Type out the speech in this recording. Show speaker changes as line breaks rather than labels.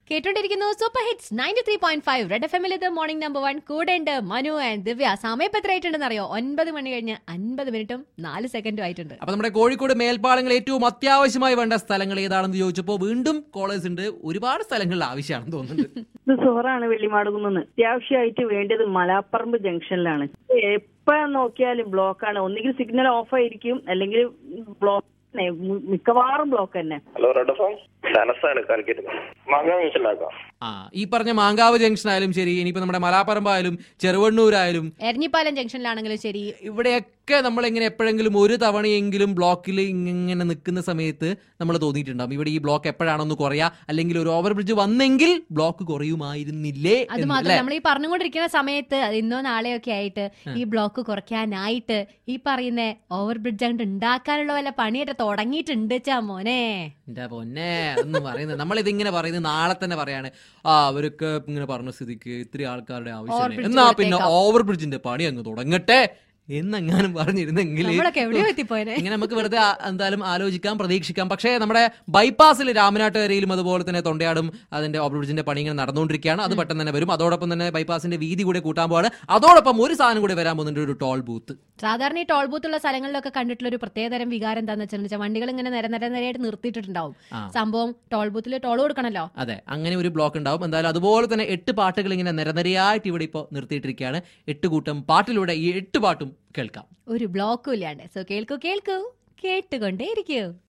കേട്ടോണ്ടിരിക്കുന്നു super hits ninety three point five red F എമ്മിൽ ഇത് morning number one കൂടെ ഉണ്ട് മനു ആൻഡ് ദിവ്യ സമയം ഇപ്പൊ എത്ര ആയിട്ടുണ്ടെന്ന് അറിയോ ഒൻപത് മണി കഴിഞ്ഞ് അൻപത് മിനിറ്റും നാല് സെക്കൻഡും ആയിട്ടുണ്ട്
അപ്പൊ നമ്മുടെ കോഴിക്കോട് മേൽപ്പാലങ്ങൾ ഏറ്റവും അത്യാവശ്യമായി വേണ്ട സ്ഥലങ്ങൾ ഏതാണെന്ന് ചോദിച്ചപ്പോൾ വീണ്ടും കോളേജ് ഉണ്ട് ഒരുപാട് സ്ഥലങ്ങളിൽ ആവശ്യമാണെന്ന് തോന്നുന്നുണ്ട്
ഇത് സുഹറാണ് വെള്ളിമാടുകുന്ന് അത്യാവശ്യമായിട്ട് വേണ്ടത് മലാപ്പറമ്പ് ജംഗ്ഷനിലാണ് എപ്പോ നോക്കിയാലും ബ്ലോക്കാണ് ഒന്നുകിൽ സിഗ്നൽ ഓഫ് ആയിരിക്കും അല്ലെങ്കിൽ ബ്ലോക്ക് മിക്കവാറും ബ്ലോക്ക് തന്നെ
ഹലോ റെഡ് ഫോം സനസാണ് കാലിക്കറ്റ് മാങ്ങ മനസ്സിലാക്കാം
ആ ഈ പറഞ്ഞ മാങ്കാവ് ജംഗ്ഷൻ ആയാലും ശരി ഇനിയിപ്പോ നമ്മുടെ മലാപ്പറമ്പായാലും ചെറുവണ്ണൂരായാലും
എരഞ്ഞിപ്പാലം ജംഗ്ഷനിലാണെങ്കിലും ശരി
ഇവിടെയൊക്കെ നമ്മൾ ഇങ്ങനെ എപ്പോഴെങ്കിലും ഒരു തവണയെങ്കിലും ബ്ലോക്കിൽ ഇങ്ങനെ നിൽക്കുന്ന സമയത്ത് നമ്മൾ തോന്നിയിട്ടുണ്ടാവും ഇവിടെ ഈ ബ്ലോക്ക് എപ്പോഴാണൊന്ന് കുറയാ അല്ലെങ്കിൽ ഒരു ഓവർ ബ്രിഡ്ജ് വന്നെങ്കിൽ ബ്ലോക്ക് കുറയുമായിരുന്നില്ലേ
അത്
എന്ന്
മാത്രം
അല്ലേ?
നമ്മൾ ഈ പറഞ്ഞുകൊണ്ടിരിക്കുന്ന സമയത്ത് അത് ഇന്നോ നാളെയോ ഒക്കെ ആയിട്ട് ഈ ബ്ലോക്ക് കുറയ്ക്കാനായിട്ട് ഈ പറയുന്ന ഓവർ ബ്രിഡ്ജ് അങ്ങോട്ട് ഉണ്ടാക്കാനുള്ള വല്ല പണിയൊക്കെ തുടങ്ങിയിട്ടുണ്ട് ചാ മോനെ
എന്റെ പൊന്നെ എന്ന് പറയുന്നത് നമ്മൾ ഇതിങ്ങനെ പറയുന്നത് നാളെ തന്നെ പറയാണ് ആ അവരൊക്കെ ഇങ്ങനെ പറഞ്ഞ സ്ഥിതിക്ക് ഇത്തിരി ആൾക്കാരുടെ ആവശ്യം
bridge
എന്നാ പിന്നെ
കൊടുത്തേക്കാം.
ഓവർ ബ്രിഡ്ജിന്റെ പണി അങ്ങ് തുടങ്ങട്ടെ എന്നെങ്ങാനും പറഞ്ഞിരുന്നെങ്കിൽ
നമ്മളൊക്കെ എവിടെയോ എത്തിപ്പോയനെ
ഇങ്ങനെ നമുക്ക് വെറുതെ ആ- എന്തായാലും ആലോചിക്കാം പ്രതീക്ഷിക്കാം പക്ഷേ നമ്മുടെ ബൈപ്പാസിൽ രാമനാട്ടുകരയിലും അതുപോലെ തന്നെ തൊണ്ടയാടും അതിന്റെ ഓവർ ബ്രിഡ്ജിന്റെ പണി ഇങ്ങനെ നടന്നുകൊണ്ടിരിക്കുകയാണ് അത് പെട്ടെന്ന് തന്നെ വരും അതോടൊപ്പം തന്നെ ബൈപ്പാസിന്റെ വീതി കൂടെ കൂട്ടാൻ പോവാണ് അതോടൊപ്പം ഒരു സാധനം കൂടി വരാൻ പോകുന്നുണ്ട് ഒരു ടോൾ ബൂത്ത്
സാധാരണ ഈ ടോൾ ബൂത്തുള്ള സ്ഥലങ്ങളിലൊക്കെ കണ്ടിട്ടുള്ള ഒരു പ്രത്യേകതരം വികാരം എന്താന്ന് വെച്ചാൽ വണ്ടികൾ ഇങ്ങനെ നിര നിര നിരയായിട്ട് നിർത്തിയിട്ടുണ്ടാവും
ആ.
സംഭവം ടോൾ ബൂത്തിൽ ടോൾ കൊടുക്കണല്ലോ
അതെ അങ്ങനെ ഒരു ബ്ലോക്ക് ഉണ്ടാവും എന്തായാലും അതുപോലെ തന്നെ എട്ട് പാട്ടുകൾ ഇങ്ങനെ നിരനിരയായിട്ട് ഇവിടെ ഇപ്പോൾ നിർത്തിയിട്ടിരിക്കുകയാണ് എട്ട് കൂട്ടം പാട്ടിലൂടെ ഈ എട്ട് പാട്ടും കേൾക്കാം
ഒരു ബ്ലോക്കും ഇല്ലാണ്ട് സോ കേൾക്കൂ കേൾക്കൂ കേട്ടുകൊണ്ടേയിരിക്കൂ